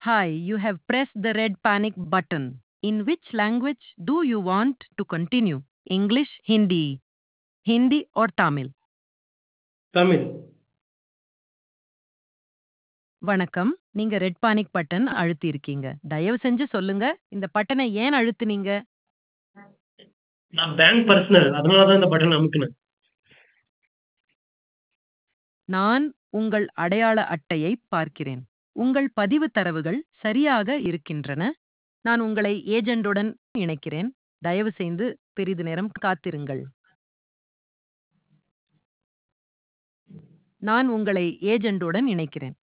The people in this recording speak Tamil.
Hi, you have pressed the red panic button. In which language do you want to continue? English, Hindi, Hindi or Tamil? Tamil வணக்கம் நீங்க ரெட் பானிக் பட்டன் அழுத்தி இருக்கீங்க தயவு செஞ்சு சொல்லுங்க இந்த பட்டனை ஏன் அழுத்துனீங்க நான் பேங்க் பர்சனல் அதனால தான் இந்த பட்டன் அமுக்குனேன் நான் உங்கள் அடையாள அட்டையை பார்க்கிறேன் உங்கள் பதிவு தரவுகள் சரியாக இருக்கின்றன நான் உங்களை ஏஜெண்டுடன் இணைக்கிறேன் தயவு செய்து பெரிது நேரம் காத்திருங்கள் நான் உங்களை ஏஜெண்டுடன் இணைக்கிறேன்